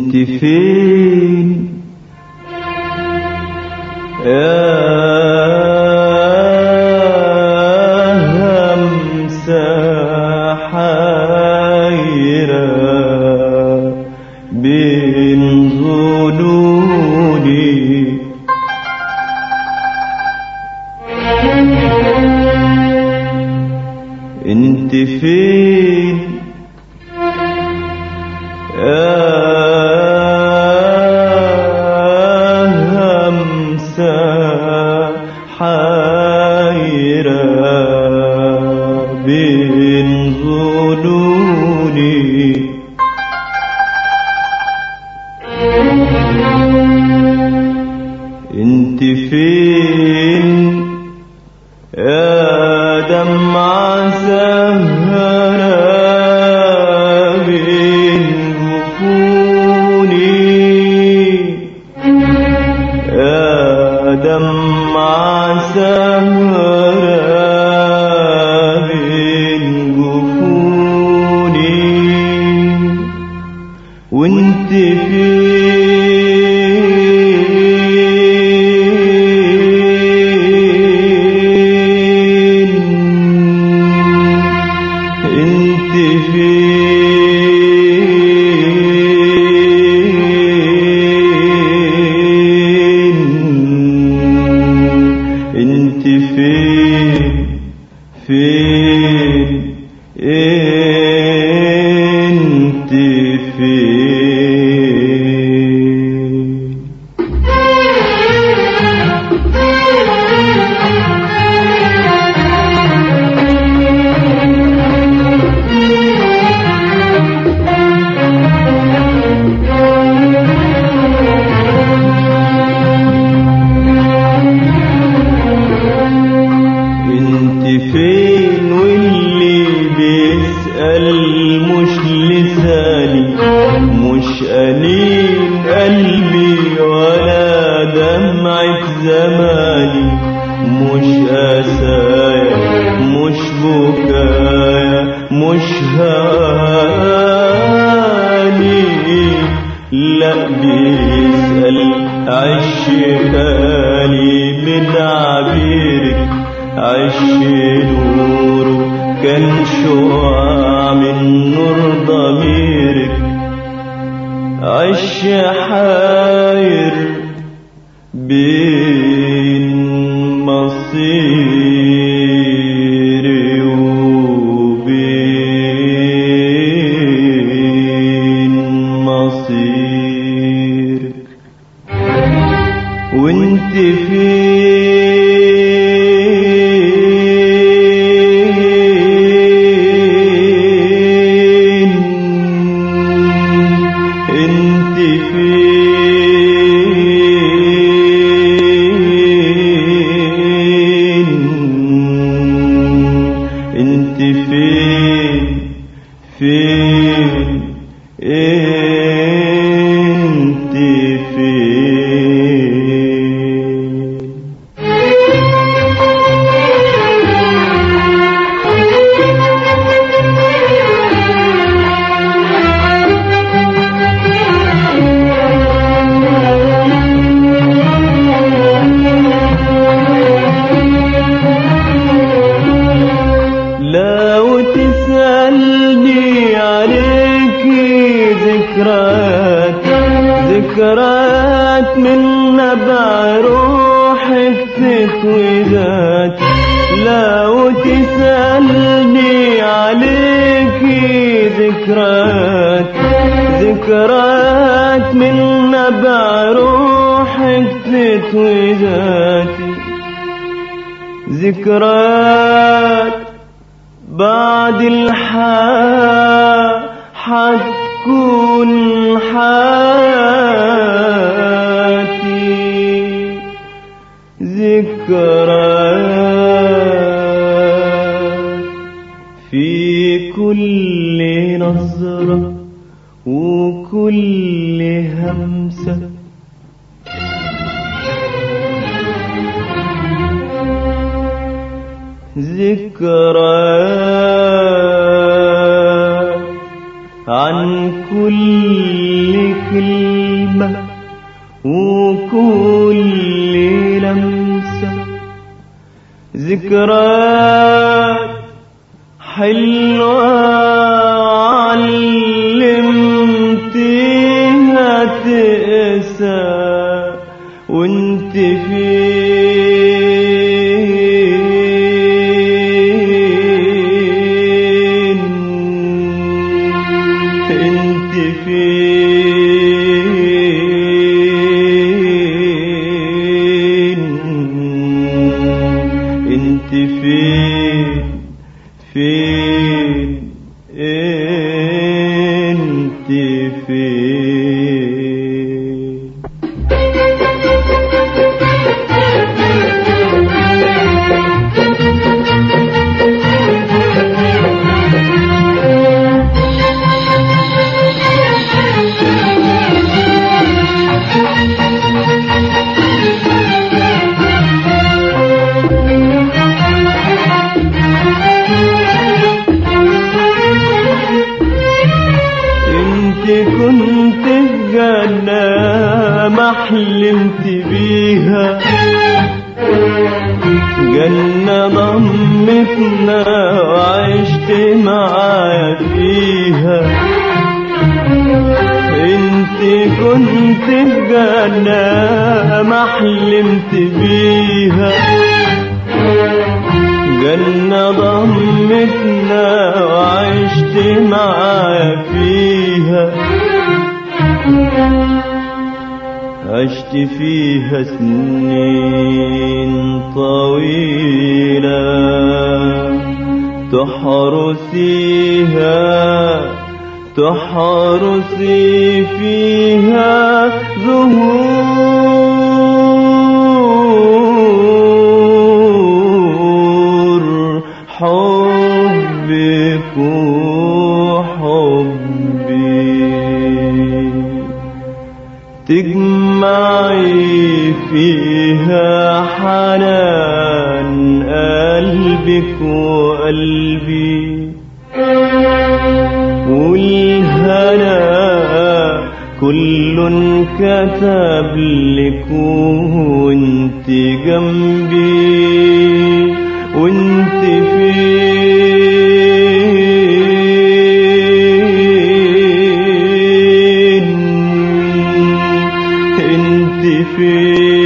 انت فين يا همسة حيرة بين ظنوني انت فين يا همسة حيرة بين ظنوني انت فين يا دمعة سهرة بين جفوني يا دمعة سهرة بين جفوني وانت فين انت فين انت فين فين انت فين انت فين واللي بيسأل مش لساني مش أنين قلبي ولا دمعة زماني مش أسايا مش بكايا مش هاني لا بيسأل عش بالي من عبيرك عش نوره كان شعاع من نور ضميرك عش حاير بين مصيري وبين مصيرك وانت فين انت فين انت فين فين انت فين لو تسألني عليك ذكريات ذكريات من نبع روحك تكوي ذات لو تسألني عليك ذكريات ذكريات من نبع روحك تكوي ذاتي ذكريات بعد الحياة حتكون حياتي ذكريات في كل نظرة وكل همسة ذكريات عن كل كلمة وكل لمسة ذكريات حلوة علمتيها تقسى وانت فين انت فين انت فين فين انت فين انت كنت في جنة ما حلمت بيها جنة ضمتنا وعشت معايا فيها انت كنت في جنة ما حلمت بيها جنة ضمتنا وعشت معايا فيها عشت فيها سنين طويلة تحرسيها تحرسي فيها زهور حبك وحبي تجمعي فيها حنان قلبك وقلبي والهنا كل كتب لك وانت جنبي وانت فين انت فين